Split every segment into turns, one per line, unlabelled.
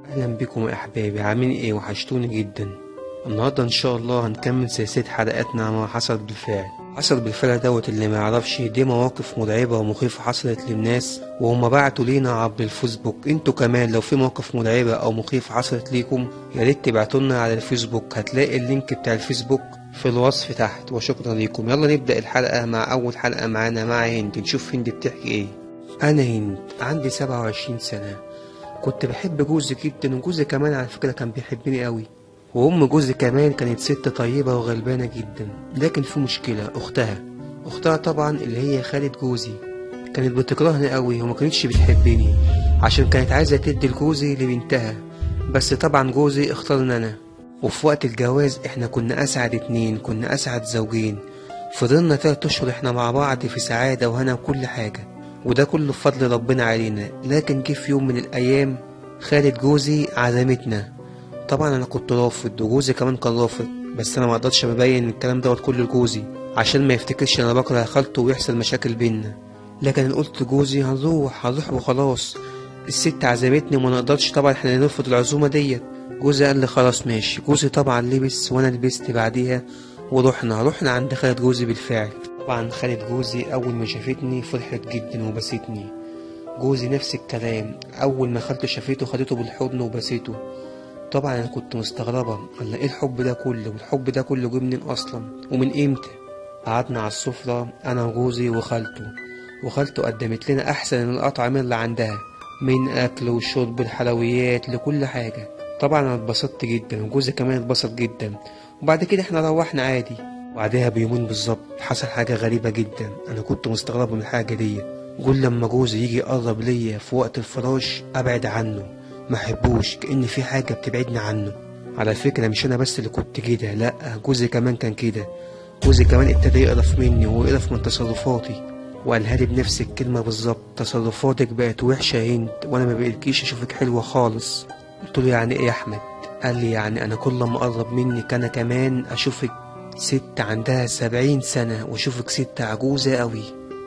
اهلا بكم يا احبابي عاملين ايه وحشتوني جدا النهارده ان شاء الله هنكمل سلسله حلقاتنا مع حصل بالفعل حصل بالفعل دوت اللي ما يعرفش دي مواقف مرعبه ومخيفه حصلت للناس وهم بعتوا لينا عبر الفيسبوك انتوا كمان لو في مواقف مرعبه او مخيفه حصلت ليكم يا ريت تبعتوا لنا على الفيسبوك هتلاقي اللينك بتاع الفيسبوك في الوصف تحت وشكرا ليكم يلا نبدا الحلقه مع اول حلقه معانا مع هند نشوف هند بتحكي ايه انا هند عندي 27 سنه كنت بحب جوزي جدا وجوزي كمان على فكرة كان بيحبني قوي وأم جوزي كمان كانت ست طيبة وغلبانة جدا لكن في مشكلة أختها أختها طبعا اللي هي خالة جوزي كانت بتكرهني قوي وما كانتش بتحبني عشان كانت عايزة تدي لجوزي لبنتها بس طبعا جوزي اختارني أنا وفي وقت الجواز احنا كنا أسعد اتنين كنا أسعد زوجين فضلنا تلات أشهر احنا مع بعض في سعادة وهنا وكل حاجة وده كله بفضل ربنا علينا لكن جه في يوم من الأيام خالة جوزي عزمتنا طبعا أنا كنت رافض وجوزي كمان كان رافض بس أنا مقدرش أبين الكلام دوت كله لجوزي عشان ما يفتكرش أنا بكره خالته ويحصل مشاكل بينا لكن أنا قلت لجوزي هنروح هنروح وخلاص الست عزمتني وما نقدرش طبعا احنا نرفض العزومة ديت جوزي قال لي خلاص ماشي جوزي طبعا لبس وأنا لبست بعديها ورحنا رحنا عند خالة جوزي بالفعل طبعا خالة جوزي أول ما شافتني فرحت جدا وبستني جوزي نفس الكلام أول ما خالته شافته خدته بالحضن وبسيته طبعا أنا كنت مستغربة قال إيه الحب ده كله والحب ده كله جه منين أصلا ومن إمتى قعدنا على السفرة أنا وجوزي وخالته وخالته قدمت لنا أحسن الأطعمة اللي عندها من أكل وشرب الحلويات لكل حاجة طبعا أنا اتبسطت جدا وجوزي كمان اتبسط جدا وبعد كده احنا روحنا عادي وبعدها بيومين بالظبط حصل حاجة غريبة جدا أنا كنت مستغرب من الحاجة دي كل لما جوزي يجي يقرب ليا في وقت الفراش أبعد عنه ما أحبوش كأن في حاجة بتبعدني عنه على فكرة مش أنا بس اللي كنت كده لأ جوزي كمان كان كده جوزي كمان ابتدى يقرف مني ويقرف من تصرفاتي وقالها لي بنفس الكلمة بالظبط تصرفاتك بقت وحشة يا هند وأنا ما بقيتكيش أشوفك حلوة خالص قلت له يعني إيه يا أحمد قال لي يعني أنا كل ما أقرب منك أنا كمان أشوفك ست عندها سبعين سنة واشوفك ست عجوزة قوي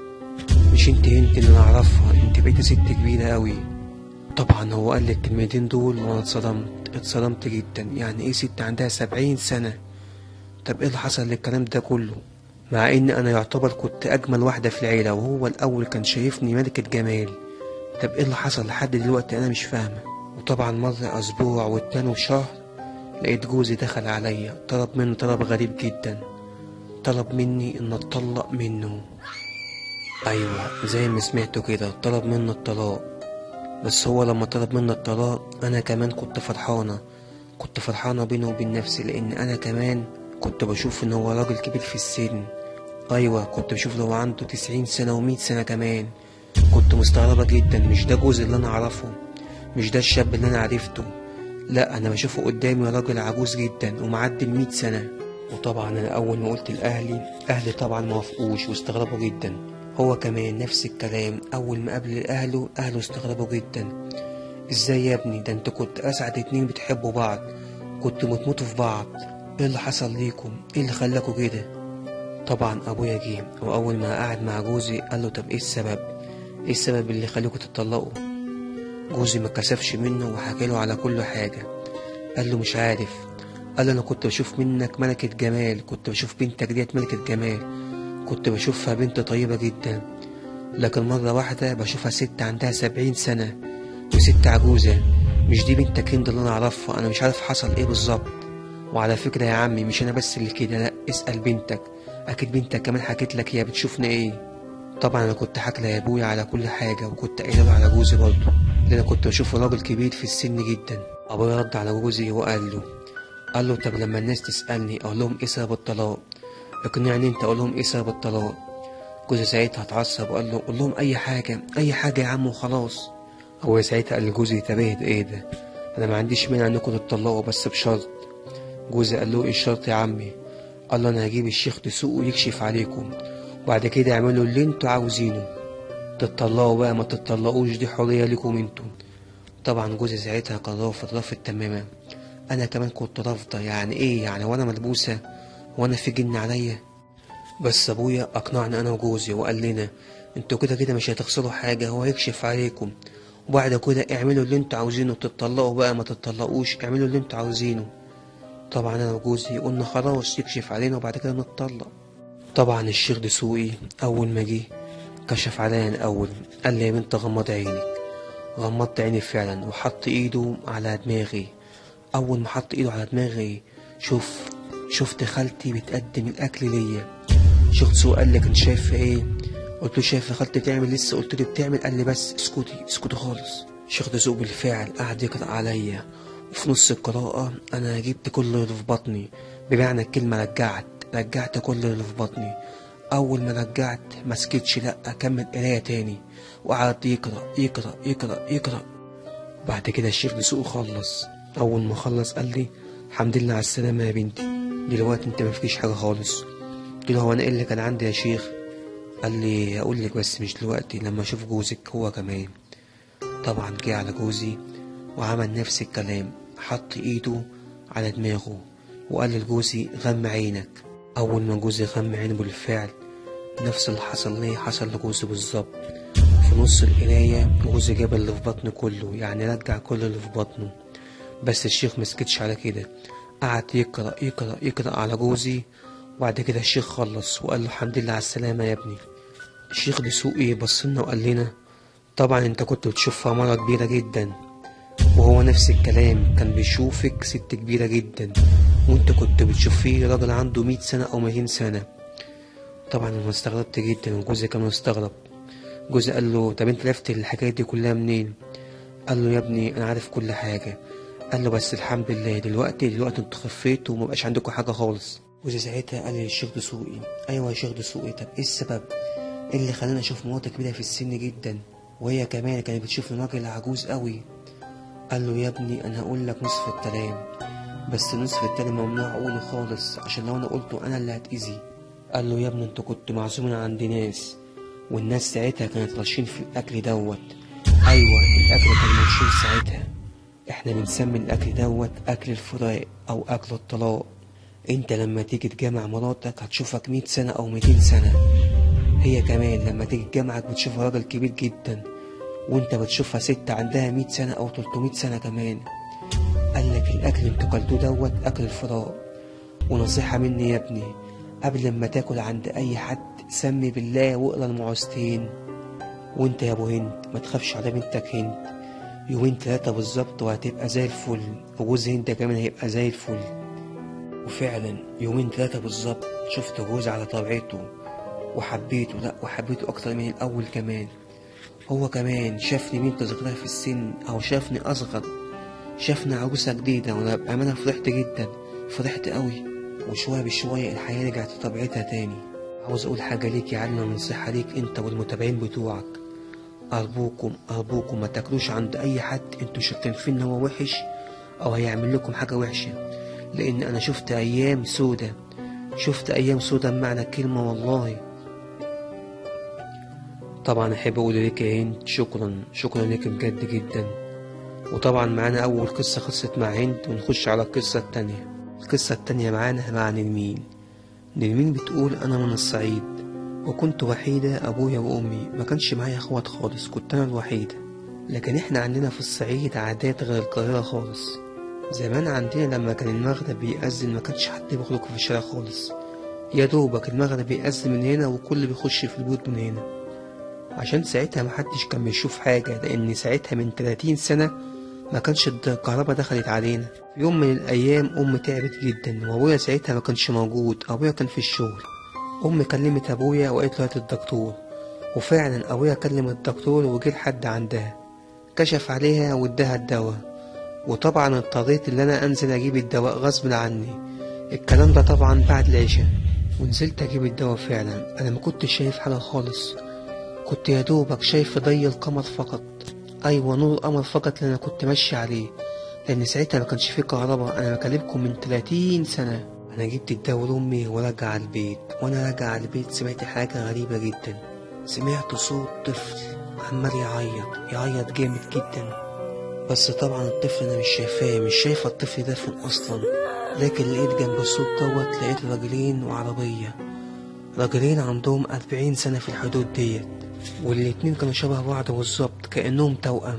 مش انت انت اللي نعرفها انت بقيتي ست كبيرة قوي طبعا هو قال لي الكلمتين دول وانا اتصدمت اتصدمت جدا يعني ايه ست عندها سبعين سنة طب ايه اللي حصل للكلام ده كله مع ان انا يعتبر كنت اجمل واحدة في العيلة وهو الاول كان شايفني ملكة جمال طب ايه اللي حصل لحد دلوقتي انا مش فاهمة وطبعا مر اسبوع والتاني وشهر لقيت جوزي دخل عليا طلب مني طلب غريب جدا طلب مني ان اتطلق منه ايوه زي ما سمعتوا كده طلب مني الطلاق بس هو لما طلب مني الطلاق انا كمان كنت فرحانه كنت فرحانه بيني وبين نفسي لان انا كمان كنت بشوف ان هو راجل كبير في السن ايوه كنت بشوف لو عنده تسعين سنه ومية سنه كمان كنت مستغربه جدا مش ده جوزي اللي انا اعرفه مش ده الشاب اللي انا عرفته لا انا بشوفه قدامي راجل عجوز جدا ومعدي المية سنة وطبعا انا اول ما قلت لاهلي اهلي طبعا ما وافقوش واستغربوا جدا هو كمان نفس الكلام اول ما قابل اهله اهله استغربوا جدا ازاي يا ابني ده انت كنت اسعد اتنين بتحبوا بعض كنتوا بتموتوا في بعض ايه اللي حصل ليكم ايه اللي خلاكوا كده طبعا ابويا جه واول ما قعد مع جوزي قال له طب ايه السبب ايه السبب اللي خليكوا تتطلقوا جوزي ما كسفش منه وحكى له على كل حاجة قال له مش عارف قال له أنا كنت بشوف منك ملكة جمال كنت بشوف بنتك ديت ملكة جمال كنت بشوفها بنت طيبة جدا لكن مرة واحدة بشوفها ست عندها سبعين سنة وست عجوزة مش دي بنتك هند اللي أنا أعرفها أنا مش عارف حصل إيه بالظبط وعلى فكرة يا عمي مش أنا بس اللي كده لأ اسأل بنتك أكيد بنتك كمان حكيت لك هي بتشوفنا إيه طبعا أنا كنت حاكي يا أبويا على كل حاجة وكنت قايله له على جوزي برضه اللي انا كنت بشوفه راجل كبير في السن جدا ابويا رد على جوزي وقال له قال له طب لما الناس تسالني اقول لهم ايه سبب الطلاق اقنعني انت اقول لهم ايه سبب الطلاق جوزي ساعتها اتعصب وقال له قول لهم اي حاجه اي حاجه يا عم وخلاص ابويا ساعتها قال لجوزي طب ايه ده انا ما عنديش مانع انكم تتطلقوا بس بشرط جوزي قال له ايه الشرط يا عمي قال له انا هجيب الشيخ تسوق ويكشف عليكم وبعد كده اعملوا اللي انتوا عاوزينه تتطلقوا بقى ما تتطلقوش دي حرية ليكم انتوا طبعا جوزي ساعتها كان رافض رافض تماما انا كمان كنت رافضة يعني ايه يعني وانا ملبوسة وانا في جن عليا بس ابويا اقنعني انا وجوزي وقال لنا انتوا كده كده مش هتخسروا حاجة هو هيكشف عليكم وبعد كده اعملوا اللي انتوا عاوزينه تتطلقوا بقى ما تتطلقوش اعملوا اللي انتوا عاوزينه طبعا انا وجوزي قلنا خلاص يكشف علينا وبعد كده نتطلق طبعا الشيخ دسوقي اول ما جه كشف عليا الاول قال لي يا بنت غمض عينك غمضت عيني فعلا وحط ايده على دماغي اول ما حط ايده على دماغي شوف شفت خالتي بتقدم الاكل ليا شيخ دسوقي قال لي كنت شايفه ايه قلت له شايفه خالتي بتعمل لسه قلت له بتعمل قال لي بس اسكتي اسكتي خالص شيخ دسوقي بالفعل قعد يقرا عليا وفي نص القراءة أنا جبت كل اللي في بطني بمعنى الكلمة رجعت رجعت كل اللي في بطني أول ما رجعت ما سكتش لأ كمل قراية تاني وقعد يقرأ يقرأ يقرأ يقرأ بعد كده الشيخ دسوقي خلص أول ما خلص قال لي الحمد لله على السلامة يا بنتي دلوقتي أنت مفيش حاجة خالص قلت له هو أنا إيه اللي كان عندي يا شيخ قال لي هقول لك بس مش دلوقتي لما أشوف جوزك هو كمان طبعا جه على جوزي وعمل نفس الكلام حط ايده على دماغه وقال لجوزي غم عينك اول ما جوزي غم عينه بالفعل نفس اللي حصل لي حصل لجوزي بالظبط في نص القراية جوزي جاب اللي في بطنه كله يعني رجع كل اللي في بطنه بس الشيخ مسكتش على كده قعد يقرأ يقرأ يقرأ على جوزي وبعد كده الشيخ خلص وقال له الحمد لله على السلامة يا ابني الشيخ دسوقي بصلنا وقال لنا طبعا انت كنت بتشوفها مرة كبيرة جدا وهو نفس الكلام كان بيشوفك ست كبيرة جدا وانت كنت بتشوفيه راجل عنده مية سنة أو ميتين سنة طبعا أنا استغربت جدا وجوزي كان مستغرب جوزي قال له طب انت عرفت الحكاية دي كلها منين قال له يا ابني أنا عارف كل حاجة قال له بس الحمد لله دلوقتي دلوقتي انتوا خفيتوا ومبقاش عندكم حاجة خالص جوزي ساعتها قال لي للشيخ دسوقي أيوة يا شيخ دسوقي طب ايه السبب ايه اللي خلاني أشوف مراتي كبيرة في السن جدا وهي كمان كانت بتشوفني راجل عجوز قوي قال له يا ابني انا هقول لك نصف الكلام بس النصف التاني ممنوع اقوله خالص عشان لو انا قلته انا اللي هتأذي قال له يا ابني انت كنت معزوم عند ناس والناس ساعتها كانت راشين في الاكل دوت ايوه الاكل كان مرشين ساعتها احنا بنسمي الاكل دوت اكل الفراق او اكل الطلاق انت لما تيجي تجمع مراتك هتشوفك مية سنة او ميتين سنة هي كمان لما تيجي تجمعك بتشوفها راجل كبير جدا وانت بتشوفها ست عندها مية سنة او تلتمية سنة كمان قال لك الاكل انتوا كلتوه دوت اكل الفراق ونصيحة مني يا ابني قبل ما تاكل عند اي حد سمي بالله واقرا المعوذتين وانت يا ابو هند ما تخافش على بنتك هند يومين تلاتة بالظبط وهتبقى زي الفل وجوز هند كمان هيبقى زي الفل وفعلا يومين تلاتة بالظبط شفت جوز على طبيعته وحبيته لا وحبيته اكتر من الاول كمان هو كمان شافني بنت صغيرة في السن أو شافني أصغر شافني عروسة جديدة وأنا بأمانة فرحت جدا فرحت قوي وشوية بشوية الحياة رجعت لطبيعتها تاني عاوز أقول حاجة ليك يا علم نصيحة ليك أنت والمتابعين بتوعك أرجوكم أرجوكم ما تاكلوش عند أي حد أنتوا شايفين فيه إن هو وحش أو هيعمل لكم حاجة وحشة لأن أنا شفت أيام سودة شفت أيام سودة بمعنى الكلمة والله طبعا أحب أقول لك يا هند شكرا شكرا لك بجد جدا وطبعا معانا أول قصة خلصت مع هند ونخش على القصة التانية القصة التانية معانا مع نرمين نرمين بتقول أنا من الصعيد وكنت وحيدة أبويا وأمي ما كانش معايا أخوات خالص كنت أنا الوحيدة لكن إحنا عندنا في الصعيد عادات غير القاهرة خالص زمان عندنا لما كان المغرب بيأذن ما كانش حد بيخرج في الشارع خالص يا دوبك المغرب بيأذن من هنا وكل بيخش في البيوت من هنا عشان ساعتها محدش كان بيشوف حاجة لأن ساعتها من 30 سنة ما كانش الكهرباء دخلت علينا في يوم من الأيام أمي تعبت جدا وأبويا ساعتها ما كانش موجود أبويا كان في الشغل أمي كلمت أبويا وقالت له هات الدكتور وفعلا أبويا كلم الدكتور وجه لحد عندها كشف عليها واداها الدواء وطبعا اضطريت ان انا انزل اجيب الدواء غصب عني الكلام ده طبعا بعد العشاء ونزلت اجيب الدواء فعلا انا ما كنتش شايف حاجه خالص كنت يا دوبك شايف ضي القمر فقط ايوه نور القمر فقط اللي انا كنت ماشي عليه لان ساعتها ما كانش فيه كهرباء انا بكلمكم من 30 سنه انا جبت الدواء لامي وراجع على البيت وانا راجع على البيت سمعت حاجه غريبه جدا سمعت صوت طفل عمال يعيط يعيط جامد جدا بس طبعا الطفل انا مش شايفاه مش شايفه الطفل ده فين اصلا لكن لقيت جنب الصوت دوت لقيت راجلين وعربيه راجلين عندهم أربعين سنة في الحدود ديت والاتنين كانوا شبه بعض بالظبط كأنهم توأم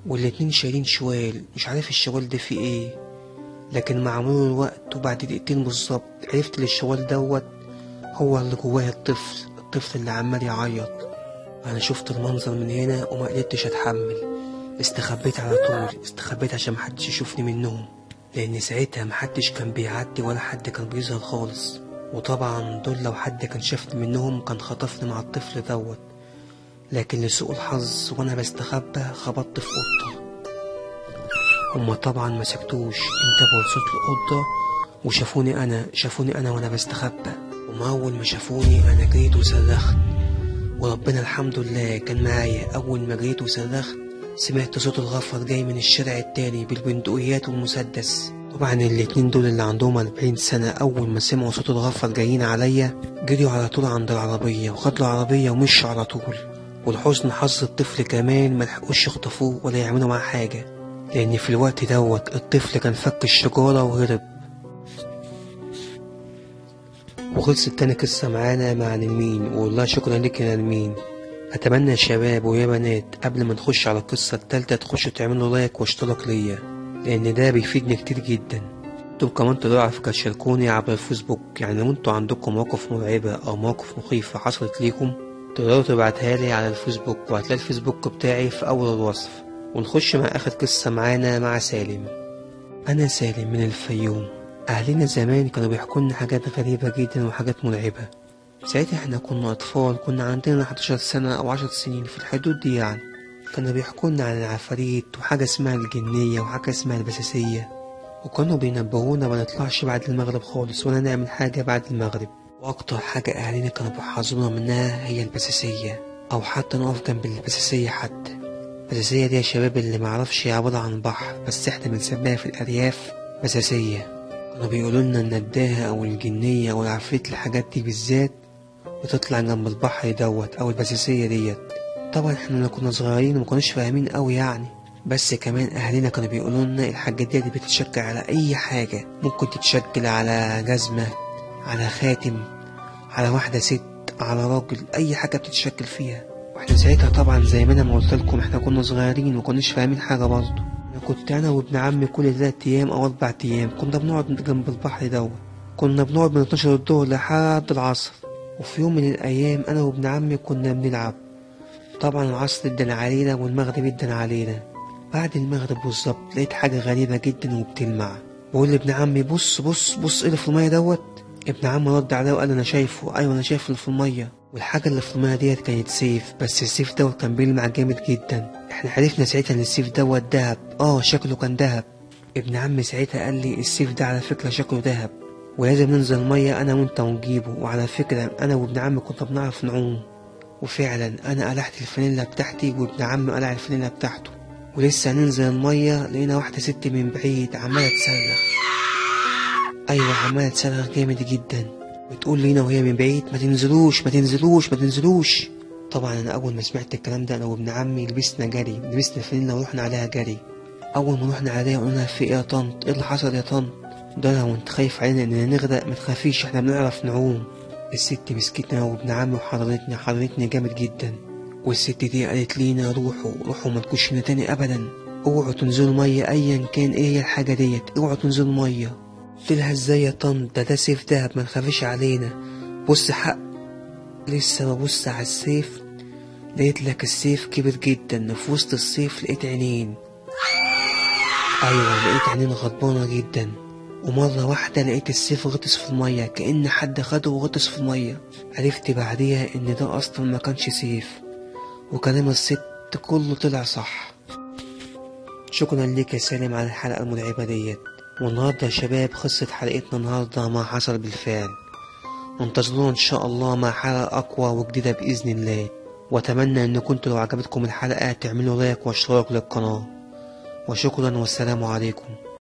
والاتنين شايلين شوال مش عارف الشوال ده فيه ايه لكن مع مرور الوقت وبعد دقيقتين بالظبط عرفت ان الشوال دوت هو اللي جواه الطفل الطفل اللي عمال يعيط انا شفت المنظر من هنا وما قدرتش اتحمل استخبيت على طول استخبيت عشان محدش يشوفني منهم لان ساعتها محدش كان بيعدي ولا حد كان بيظهر خالص وطبعا دول لو حد كان شافني منهم كان خطفني مع الطفل دوت لكن لسوء الحظ وانا بستخبى خبطت في قطة هما طبعا ما سكتوش انتبهوا لصوت القطة وشافوني انا شافوني انا وانا بستخبى وما اول ما شافوني انا جريت وصرخت وربنا الحمد لله كان معايا اول ما جريت وصرخت سمعت صوت الغفر جاي من الشارع التاني بالبندقيات والمسدس طبعا الاتنين دول اللي عندهم أربعين سنة أول ما سمعوا صوت الغفر جايين عليا جريوا على طول عند العربية وخدوا العربية ومشوا على طول ولحسن حظ الطفل كمان ملحقوش يخطفوه ولا يعملوا معاه حاجة لأن في الوقت دوت الطفل كان فك الشجرة وهرب وخلصت تاني قصة معانا مع نرمين والله شكرا لك يا نرمين أتمنى يا شباب ويا بنات قبل ما نخش على القصة التالتة تخشوا تعملوا لايك واشتراك ليا لأن ده بيفيدني كتير جدا انتوا كمان تقدروا على فكرة تشاركوني عبر الفيسبوك يعني لو انتوا عندكم مواقف مرعبة أو مواقف مخيفة حصلت ليكم تقدروا تبعتها لي على الفيسبوك وهتلاقي الفيسبوك بتاعي في أول الوصف ونخش مع آخر قصة معانا مع سالم أنا سالم من الفيوم أهلنا زمان كانوا بيحكوا لنا حاجات غريبة جدا وحاجات مرعبة ساعتها احنا كنا أطفال كنا عندنا 11 سنة أو 10 سنين في الحدود دي يعني كانوا بيحكوا لنا عن العفاريت وحاجة اسمها الجنية وحاجة اسمها البساسية وكانوا بينبهونا ما نطلعش بعد المغرب خالص ولا نعمل حاجة بعد المغرب وأكتر حاجة أهالينا كانوا بيحذرونا منها هي البساسية أو حتى نقف جنب البساسية حتى البساسية دي يا شباب اللي معرفش هي عبارة عن بحر بس احنا بنسميها في الأرياف بساسية كانوا بيقولوا لنا النداهة أو الجنية أو العفريت الحاجات دي بالذات بتطلع جنب البحر دوت أو البساسية ديت طبعا احنا كنا صغيرين ومكناش فاهمين أوي يعني بس كمان أهلنا كانوا بيقولوا لنا الحاجات دي بتتشكل على أي حاجة ممكن تتشكل على جزمة على خاتم على واحدة ست على راجل أي حاجة بتتشكل فيها واحنا ساعتها طبعا زي ما انا ما قلت لكم احنا كنا صغيرين ومكناش فاهمين حاجة برضه انا كنت انا وابن عمي كل تلات ايام او اربع ايام كنا بنقعد جنب البحر دوت كنا بنقعد من 12 الظهر لحد العصر وفي يوم من الايام انا وابن عمي كنا بنلعب طبعا العصر ادن علينا والمغرب ادن علينا بعد المغرب بالظبط لقيت حاجة غريبة جدا وبتلمع بقول لابن عمي بص بص بص ايه اللي في المية دوت ابن عمي رد عليا وقال انا شايفه ايوه انا شايف اللي في المية والحاجة اللي في المية ديت كانت سيف بس السيف دوت كان بيلمع جامد جدا احنا عرفنا ساعتها ان السيف دوت دهب اه شكله كان دهب ابن عمي ساعتها قال لي السيف ده على فكرة شكله دهب ولازم ننزل المية انا وانت ونجيبه وعلى فكرة انا وابن عمي كنا بنعرف نعوم وفعلا انا قلعت الفانيلا بتاعتي وابن عمي قلع الفانيلا بتاعته ولسه ننزل المية لقينا واحدة ست من بعيد عمالة تصرخ أيوة عمالة تصرخ جامد جدا بتقول لينا وهي من بعيد ما تنزلوش ما تنزلوش ما تنزلوش طبعا أنا أول ما سمعت الكلام ده أنا وابن عمي لبسنا جري لبسنا الفانيلا ورحنا عليها جري أول ما رحنا عليها قلنا في إيه يا طنط إيه اللي حصل يا طنط ده وانت خايف علينا إننا نغرق ما تخافيش إحنا بنعرف نعوم الست مسكتنا وابن عمي وحضرتنا حضرتني جامد جدا والست دي قالت لينا روحوا روحوا ما تكونش هنا تاني ابدا اوعوا تنزلوا ميه ايا كان ايه هي الحاجه ديت اوعوا تنزلوا ميه قلت لها ازاي يا طنط ده ده سيف دهب ما تخافيش علينا بص حق لسه ببص على السيف لقيت لك السيف كبر جدا وفي وسط السيف لقيت عينين ايوه لقيت عينين غضبانه جدا ومرة واحدة لقيت السيف غطس في المية كأن حد خده وغطس في المية عرفت بعديها إن ده أصلا ما كانش سيف وكلام الست كله طلع صح شكرا ليك يا سالم على الحلقة المرعبة ديت والنهاردة يا شباب قصة حلقتنا النهاردة ما حصل بالفعل وانتظرونا إن شاء الله مع حلقة أقوى وجديدة بإذن الله وأتمنى إن كنتوا لو عجبتكم الحلقة تعملوا لايك واشتراك للقناة وشكرا والسلام عليكم